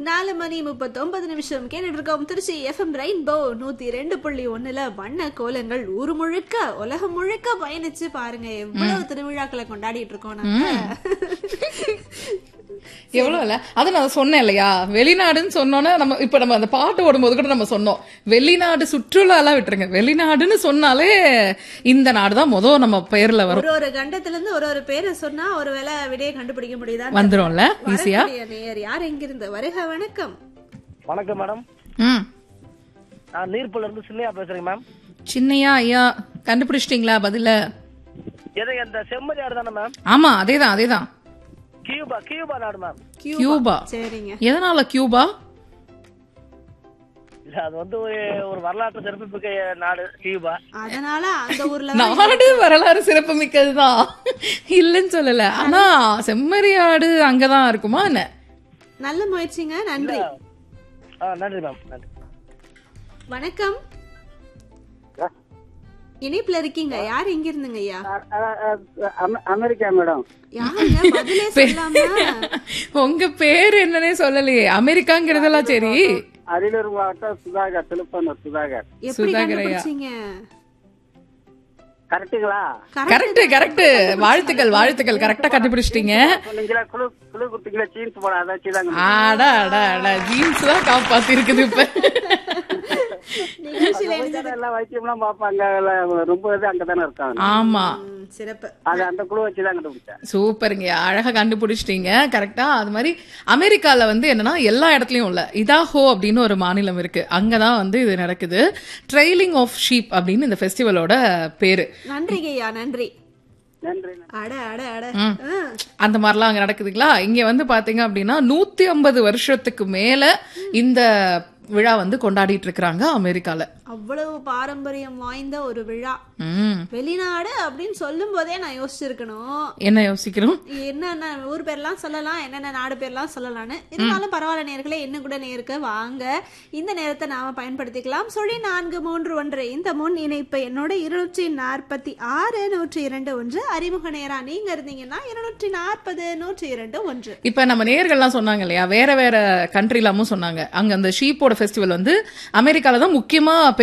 நாலு மணி முப்பத்தொன்பது நிமிஷம் கேட்டுட்டு இருக்கோம் திருச்சி எஃப்எம் ரெயின்போ நூத்தி ரெண்டு புள்ளி ஒண்ணுல வண்ண கோலங்கள் ஊர் முழுக்க உலகம் முழுக்க பயணிச்சு பாருங்க எவ்வளவு திருவிழாக்களை கொண்டாடிட்டு இருக்கோம் நம்ம எவ்வளவு இல்ல அது நான் சொன்னேன் இல்லையா வெளிநாடுன்னு சொன்னோன்னே நம்ம இப்ப நம்ம அந்த பாட்டு ஓடும்போது கூட நம்ம சொன்னோம் வெளிநாடு சுற்றுலா எல்லாம் விட்டுருங்க வெளிநாடுன்னு சொன்னாலே இந்த நாடு தான் முதல் நம்ம பெயர்ல வரும் ஒரு ஒரு கண்டத்துல இருந்து ஒரு ஒரு பேரை சொன்னா ஒருவேளை விடையை கண்டுபிடிக்க முடியுதா வந்துரும்ல ஈஸியா வரக்கூடிய நேயர் யார் எங்கிருந்து வருக வணக்கம் வணக்கம் மேடம் ம் நான் நீர்ப்புல இருந்து சின்னையா பேசுறேங்க மேம் சின்னையா ஐயா கண்டுபிடிச்சிட்டீங்களா பதில எதை அந்த செம்மறி ஆடு தானே மேம் ஆமா அதேதான் அதேதான் கியூபா கியூபா நாடு மேம் கியூபா சரிங்க எதனால கியூபா இல்ல அது வந்து ஒரு ஒரு வரலாற்று சிறப்புமிக்க நாடு கியூபா அதனால அந்த ஊர்ல தான் நாடு வரலாறு சிறப்பு மிக்கதுதான் இல்லைன்னு சொல்லல ஆனா செம்மறியாடு அங்கதான் இருக்குமா என்ன நல்ல முயற்சிங்க நன்றி ஆ நன்றி மேம் நன்றி வணக்கம் இணைப்புல இருக்கீங்க யார் எங்க இருந்துங்க ஐயா அமெ- அமெரிக்கா மேடம் யாருங்க பதிலே சொல்லாம உங்க பேர் என்னன்னே சொல்லலையே அமெரிக்காங்கிறதெல்லாம் சரி அரியலூர் மாவட்டம் சுதாகர் திருப்பனூர் சுதாகர் எப்படி சுதாகர் ஐயா. கண்டுபிடிச்சீங்க கரெக்டுங்களா கரெக்ட் கரெக்ட் வாழ்த்துக்கள் வாழ்த்துக்கள் கரெக்டா கண்டுபிடிச்சிட்டீங்க சொன்னீங்களா குழு குழு குட்டிங்களா ஜீன்ஸ் போட அதை வச்சுதாங்க ஆடா அடா அடா ஜீன்ஸ் தான் காப்பாத்தி இருக்குது இப்ப நிகழ்ச்சியில போய் எல்லாம் வைத்தியம்லாம் பார்ப்பாங்க எல்லாம் ரொம்ப இது அங்கதானே இருக்காங்க ஆமா ம், சிறப்பு அது அந்த குழு வச்சுதான் கண்டுபிடிச்சேன் சூப்பருங்க அழகா கண்டுபிடிச்சிட்டீங்க கரெக்டா அது மாதிரி அமெரிக்கால வந்து என்னன்னா எல்லா இடத்துலயும் இல்ல இதாஹோ அப்படின்னு ஒரு மாநிலம் இருக்கு அங்கதான் வந்து இது நடக்குது ட்ரெயிலிங் ஆஃப் ஷீப் அப்படின்னு இந்த ஃபெஸ்டிவலோட பேரு நன்றிங்க ஐயா நன்றி நன்றி அட அட அட ம். ஆ, அந்த மாதிரிலாம் அங்க நடக்குதுங்களா இங்க வந்து பாத்தீங்க அப்படின்னா நூத்தி ஐம்பது வருஷத்துக்கு மேல இந்த விழா வந்து கொண்டாடிட்டு இருக்கிறாங்க அமெரிக்கால அவ்வளவு பாரம்பரியம் வாய்ந்த ஒரு விழா ம் வெளிநாடு அப்படின்னு சொல்லும் போதே நான் யோசிச்சிருக்கணும் என்ன யோசிக்கிறோம் என்னென்ன ஊர் பேர்லாம் சொல்லலாம் என்னென்ன நாடு பேர்லாம் சொல்லலாம்னு இருந்தாலும் பரவாயில்ல நேர்களே இன்னும் கூட நேர்க்க வாங்க இந்த நேரத்தை நாம பயன்படுத்திக்கலாம் சொல்லி நான்கு மூன்று ஒன்று இந்த முன் இணைப்பு என்னோட இருநூற்றி நாற்பத்தி ஆறு நூற்றி இரண்டு ஒன்று அறிமுக நேரா நீங்க இருந்தீங்கன்னா இருநூற்றி நாற்பது நூற்றி இரண்டு ஒன்று இப்ப நம்ம நேயர்கள்லாம் சொன்னாங்க இல்லையா வேற வேற கண்ட்ரிலாமும் சொன்னாங்க அங்க அந்த ஷீப்போட ஃபெஸ்டிவல் வந்து அமெரிக்கால தான் முக்கியமா